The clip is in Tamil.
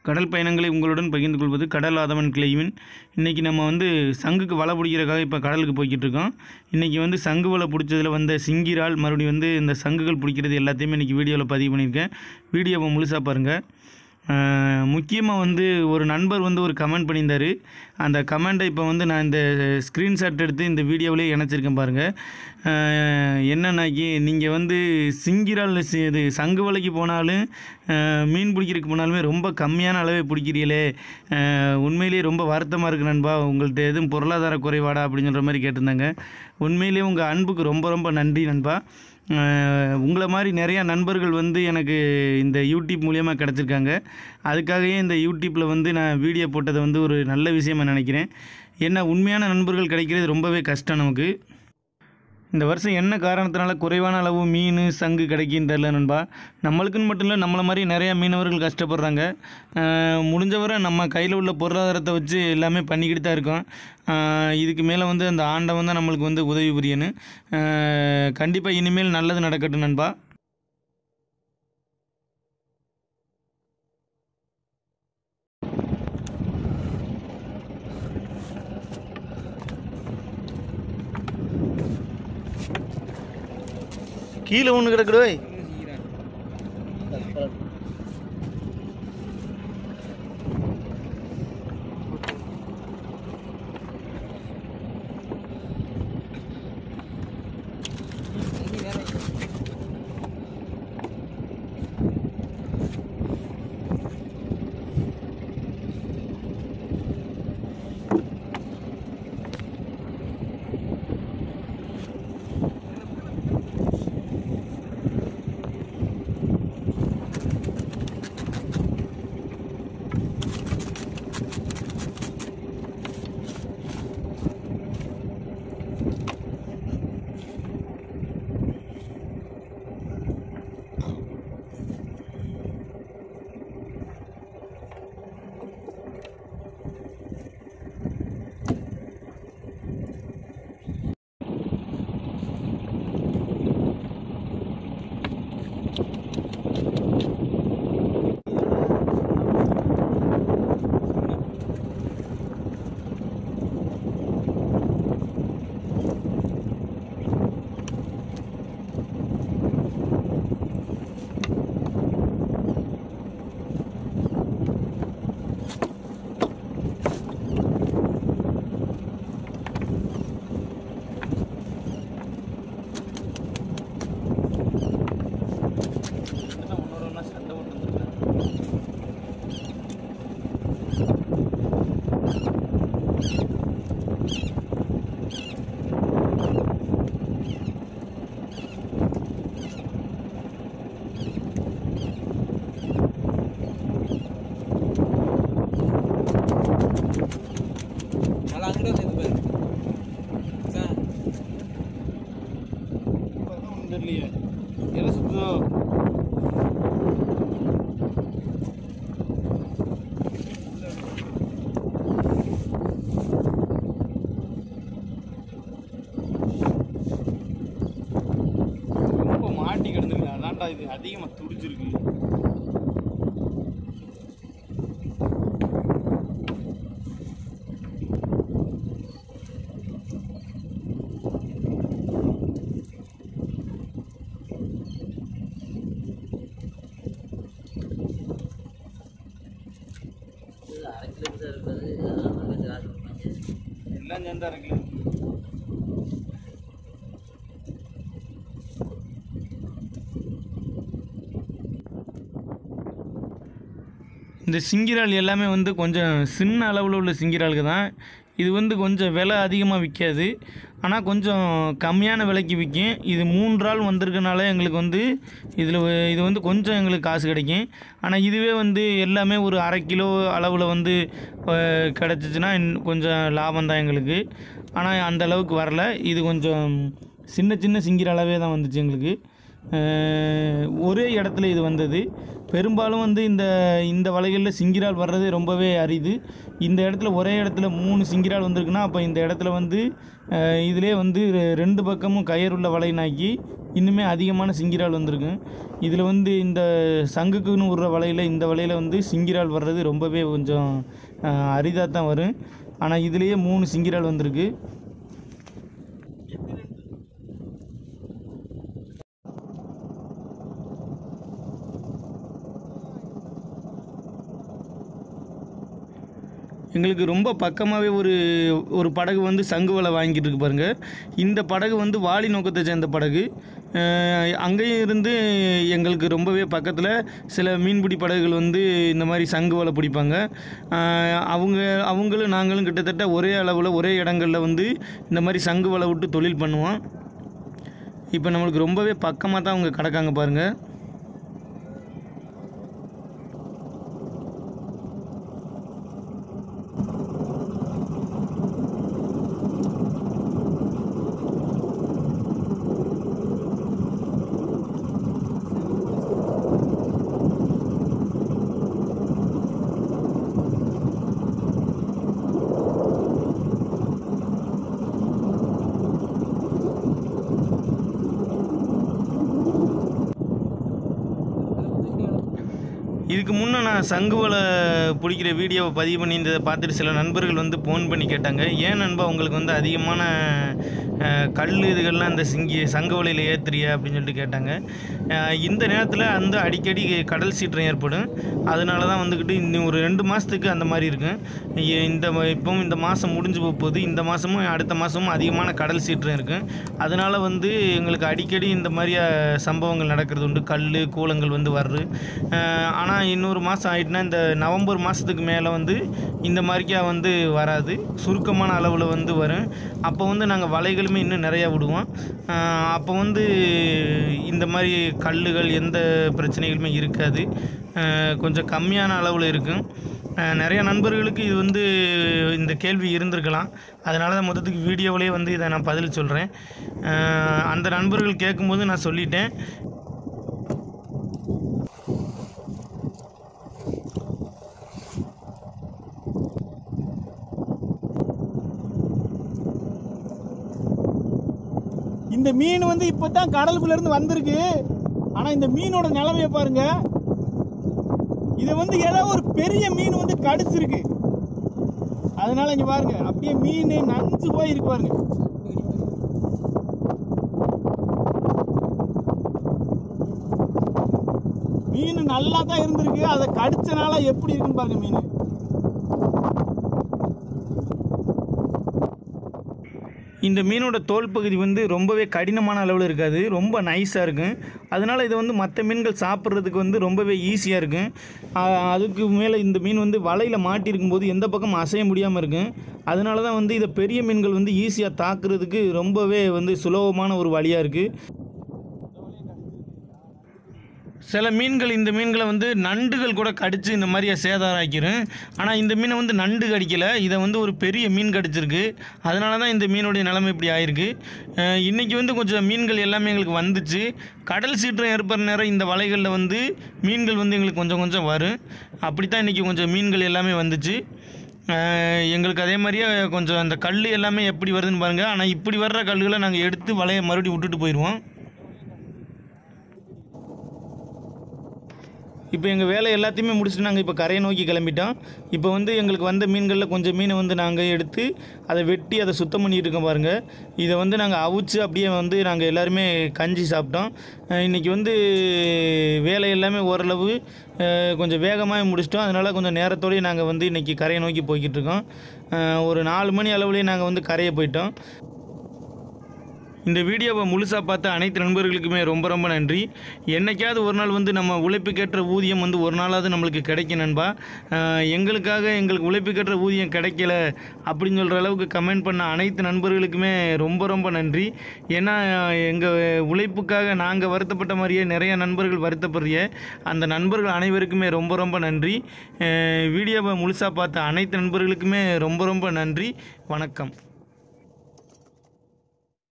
கடல் பயணங்களை உங்களுடன் பகிர்ந்து கொள்வது கடல் ஆதவன் கிளைவின் இன்றைக்கி நம்ம வந்து சங்குக்கு வலை பிடிக்கிறதுக்காக இப்போ கடலுக்கு போய்கிட்டு இருக்கோம் இன்றைக்கி வந்து சங்கு வலை பிடிச்சதில் வந்த சிங்கிரால் மறுபடியும் வந்து இந்த சங்குகள் பிடிக்கிறது எல்லாத்தையுமே இன்றைக்கி வீடியோவில் பதிவு பண்ணியிருக்கேன் வீடியோவை முழுசாக பாருங்கள் முக்கியமாக வந்து ஒரு நண்பர் வந்து ஒரு கமெண்ட் பண்ணியிருந்தார் அந்த கமெண்ட்டை இப்போ வந்து நான் இந்த ஸ்க்ரீன்ஷாட் எடுத்து இந்த வீடியோவிலே இணைச்சிருக்கேன் பாருங்கள் என்னன்னாக்கி நீங்கள் வந்து சிங்கிரால் சி- இது சங்கு வலைக்கு போனாலும் அஹ், மீன் பிடிக்கிறதுக்கு போனாலுமே ரொம்ப கம்மியான அளவே பிடிக்கிறீங்களே அஹ், உண்மையிலேயே ரொம்ப வருத்தமாக இருக்கு நண்பா உங்கள்கிட்ட எதுவும் பொருளாதார குறைபாடா அப்படின்னு சொல்கிற மாதிரி கேட்டிருந்தாங்க உண்மையிலேயே உங்கள் அன்புக்கு ரொம்ப ரொம்ப நன்றி நண்பா அஹ் உங்களை மாதிரி நிறையா நண்பர்கள் வந்து எனக்கு இந்த யூடியூப் மூலியமாக கிடச்சிருக்காங்க அதுக்காகவே இந்த யூடியூப்பில் வந்து நான் வீடியோ போட்டதை வந்து ஒரு நல்ல விஷயமா நினைக்கிறேன் ஏன்னா உண்மையான நண்பர்கள் கிடைக்கிறது ரொம்பவே கஷ்டம் நமக்கு இந்த வருஷம் என்ன காரணத்தினால குறைவான அளவு மீன் சங்கு கிடைக்குன்னு தெரில நண்பா நம்மளுக்குன்னு மட்டும் இல்லை நம்மளை மாதிரி நிறையா மீனவர்கள் கஷ்டப்படுறாங்க அஹ் முடிஞ்சவரை நம்ம கையில் உள்ள பொருளாதாரத்தை வச்சு எல்லாமே பண்ணிக்கிட்டு தான் இருக்கோம் அஹ் இதுக்கு மேலே வந்து அந்த ஆண்டவன் தான் நம்மளுக்கு வந்து உதவி புரியணும் கண்டிப்பாக இனிமேல் நல்லது நடக்கட்டும் நண்பா கீழே ஒன்று கிடக்குடோய் நல்லா அங்கிட்ட வந்து இது பாரு சார் தெரியலையே எதை சுற்றுதோ ரொம்ப மாட்டி கிடந்துருக்கு அதான்டா இது அதிகமாக துடிச்சிருக்கு அரை கிலோமீட்டர் இருக்கிறது அதெல்லாம் கொஞ்சம் காசு கொடுப்பாங்க எல்லாம் சேர்ந்தா இருக்குல்ல இந்த சிங்கிரால் எல்லாமே வந்து கொஞ்சம் சின்ன அளவில் உள்ள சிங்கிராலுக்கு தான் இது வந்து கொஞ்சம் விலை அதிகமாக விற்காது ஆனால் கொஞ்சம் கம்மியான விலைக்கு விற்கும் இது மூன்றால் வந்திருக்கனால எங்களுக்கு வந்து இதில் இது வந்து கொஞ்சம் எங்களுக்கு காசு கிடைக்கும் ஆனால் இதுவே வந்து எல்லாமே ஒரு அரை கிலோ அளவில் வந்து அஹ், கிடச்சிச்சின்னா இன்னும் கொஞ்சம் லாபம் தான் எங்களுக்கு ஆனால் அந்த அளவுக்கு வரல இது கொஞ்சம் சின்ன சின்ன சிங்கிற அளவே தான் வந்துச்சு எங்களுக்கு அஹ், ஒரே இடத்துல இது வந்தது பெரும்பாலும் வந்து இந்த இந்த வலைகளில் சிங்கிரால் வர்றது ரொம்பவே அரிது இந்த இடத்துல ஒரே இடத்துல மூணு சிங்கிரால் வந்திருக்குன்னா அப்போ இந்த இடத்துல வந்து அஹ், இதிலே வந்து ரெ- ரெண்டு பக்கமும் கயருள்ள வலைனாக்கி இன்னுமே அதிகமான சிங்கிரால் வந்திருக்கு இதில் வந்து இந்த சங்குக்குன்னு விடுற வலையில் இந்த வலையில் வந்து சிங்கிரால் வர்றது ரொம்பவே கொஞ்சம் அரிதாக தான் வரும் ஆனால் இதுலேயே மூணு சிங்கிரால் வந்திருக்கு எங்களுக்கு ரொம்ப பக்கமாகவே ஒரு ஒரு படகு வந்து சங்கு வலை வாங்கிட்டு இருக்கு பாருங்க இந்த படகு வந்து வாளி நோக்கத்தை சேர்ந்த படகு அஹ் அங்கேயும் இருந்து எங்களுக்கு ரொம்பவே பக்கத்தில் சில மீன்பிடி படகுகள் வந்து இந்த மாதிரி சங்கு வலை பிடிப்பாங்க அஹ் அவங்க அவங்களும் நாங்களும் கிட்டத்தட்ட ஒரே அளவில் ஒரே இடங்களில் வந்து இந்த மாதிரி சங்கு வலை விட்டு தொழில் பண்ணுவோம் இப்போ நம்மளுக்கு ரொம்பவே பக்கமாக தான் அவங்க கிடக்காங்க பாருங்கள் இதுக்கு முன்னே நான் சங்கு வலை பிடிக்கிற வீடியோவை பதிவு பண்ணியிருந்ததை பார்த்துட்டு சில நண்பர்கள் வந்து ஃபோன் பண்ணி கேட்டாங்க ஏன் நண்பா உங்களுக்கு வந்து அதிகமான அஹ், கல் இதுகள்லாம் அந்த சிங்கி சங்கு வலையில் ஏற்றுறிய அப்படின்னு சொல்லிட்டு கேட்டாங்க அஹ், இந்த நேரத்தில் அந்த அடிக்கடி கடல் சீற்றம் ஏற்படும் அதனால தான் வந்துக்கிட்டு இன்னும் ஒரு ரெண்டு மாதத்துக்கு அந்த மாதிரி இருக்கும் இ- இந்த ம- இப்பவும் இந்த மாதம் முடிஞ்சு போக போகுது இந்த மாதமும் அடுத்த மாதமும் அதிகமான கடல் சீற்றம் இருக்கும் அதனால் வந்து எங்களுக்கு அடிக்கடி இந்த மாதிரி அஹ், சம்பவங்கள் நடக்கிறது உண்டு கல் கூலங்கள் வந்து வருது ஆனால் இன்னொரு மாதம் ஆயிட்டுனா இந்த நவம்பர் மாதத்துக்கு மேலே வந்து இந்த மாதிரிக்கா வந்து வராது சுருக்கமான அளவில் வந்து வரும் அப்போ வந்து நாங்கள் வலைகளுமே இன்னும் நிறையா விடுவோம் அஹ், அப்போ வந்து இந்த மாதிரி கல்லுகள் எந்த பிரச்சனைகளுமே இருக்காது அஹ், கொஞ்சம் கம்மியான அளவில் இருக்கும் அஹ், நிறைய நண்பர்களுக்கு இது வந்து இந்த கேள்வி இருந்திருக்கலாம் அதனால தான் மொத்தத்துக்கு வீடியோவிலே வந்து இதை நான் பதில் சொல்கிறேன் அந்த நண்பர்கள் கேட்கும்போது நான் சொல்லிட்டேன் இந்த மீன் வந்து இப்பதான் கடலுக்குள்ள இருந்து வந்திருக்கு ஆனா இந்த மீனோட நிலைமைய பாருங்க இத வந்து ஏதோ ஒரு பெரிய மீன் வந்து கடிச்சிருக்கு அதனால இங்க பாருங்க அப்படியே மீன் நஞ்சு போய் இருக்கு பாருங்க மீன் நல்லா தான் இருந்திருக்கு அதை கடிச்சனால எப்படி இருக்குன்னு பாருங்க மீன் இந்த மீனோட தோல் பகுதி வந்து ரொம்பவே கடினமான அளவில் இருக்காது ரொம்ப நைஸாக இருக்கும் அதனால் இதை வந்து மற்ற மீன்கள் சாப்பிட்றதுக்கு வந்து ரொம்பவே ஈஸியாக இருக்கும் ஆ- அதுக்கு மேலே இந்த மீன் வந்து வலையில் மாட்டியிருக்கும் போது எந்த பக்கம் அசைய முடியாமல் இருக்கும் அதனால தான் வந்து இதை பெரிய மீன்கள் வந்து ஈஸியாக தாக்குறதுக்கு ரொம்பவே வந்து சுலபமான ஒரு வழியாக இருக்குது சில மீன்கள் இந்த மீன்களை வந்து நண்டுகள் கூட கடித்து இந்த மாதிரி சேதாராக்கிரும் ஆனால் இந்த மீனை வந்து நண்டு கடிக்கலை இதை வந்து ஒரு பெரிய மீன் கடிச்சிருக்கு அதனால தான் இந்த மீனுடைய நிலைமை இப்படி ஆயிருக்கு அஹ் இன்னைக்கு வந்து கொஞ்சம் மீன்கள் எல்லாமே எங்களுக்கு வந்துச்சு கடல் சீற்றம் ஏற்படுற நேரம் இந்த வலைகளில் வந்து மீன்கள் வந்து எங்களுக்கு கொஞ்சம் கொஞ்சம் வரும் அப்படி தான் இன்றைக்கி கொஞ்சம் மீன்கள் எல்லாமே வந்துச்சு அஹ் எங்களுக்கு அதே மாதிரியே கொஞ்சம் அந்த கல் எல்லாமே எப்படி வருதுன்னு பாருங்கள் ஆனால் இப்படி வர்ற கல்லுகளை நாங்கள் எடுத்து வலையை மறுபடியும் விட்டுட்டு போயிடுவோம் இப்போ எங்கள் வேலை எல்லாத்தையுமே முடிச்சுட்டு நாங்கள் இப்போ கரையை நோக்கி கிளம்பிட்டோம் இப்போ வந்து எங்களுக்கு வந்த மீன்களில் கொஞ்சம் மீனை வந்து நாங்கள் எடுத்து அதை வெட்டி அதை சுத்தம் பண்ணிட்டு இருக்கோம் பாருங்கள் இதை வந்து நாங்கள் அவிச்சு அப்படியே வந்து நாங்கள் எல்லாருமே கஞ்சி சாப்பிட்டோம் அஹ் இன்னைக்கு வந்து வேலை எல்லாமே ஓரளவு அஹ் கொஞ்சம் வேகமாக முடிச்சிட்டோம் அதனால் கொஞ்சம் நேரத்தோடய நாங்கள் வந்து இன்றைக்கி கரையை நோக்கி போய்கிட்டு இருக்கோம் அஹ் ஒரு நாலு மணி அளவுலேயே நாங்கள் வந்து கரையை போயிட்டோம் இந்த வீடியோவை முழுசாக பார்த்த அனைத்து நண்பர்களுக்குமே ரொம்ப ரொம்ப நன்றி என்னைக்காவது ஒரு நாள் வந்து நம்ம உழைப்புக்கேற்ற ஊதியம் வந்து ஒரு நாளாவது நம்மளுக்கு கிடைக்கும் நண்பா அஹ் எங்களுக்காக எங்களுக்கு உழைப்புக்கேற்ற ஊதியம் கிடைக்கல அப்படின்னு சொல்கிற அளவுக்கு கமெண்ட் பண்ண அனைத்து நண்பர்களுக்குமே ரொம்ப ரொம்ப நன்றி ஏன்னா எங்கள் உழைப்புக்காக நாங்கள் வருத்தப்பட்ட மாதிரியே நிறைய நண்பர்கள் வருத்தப்படுறிய அந்த நண்பர்கள் அனைவருக்குமே ரொம்ப ரொம்ப நன்றி அஹ் வீடியோவை முழுசாக பார்த்த அனைத்து நண்பர்களுக்குமே ரொம்ப ரொம்ப நன்றி வணக்கம்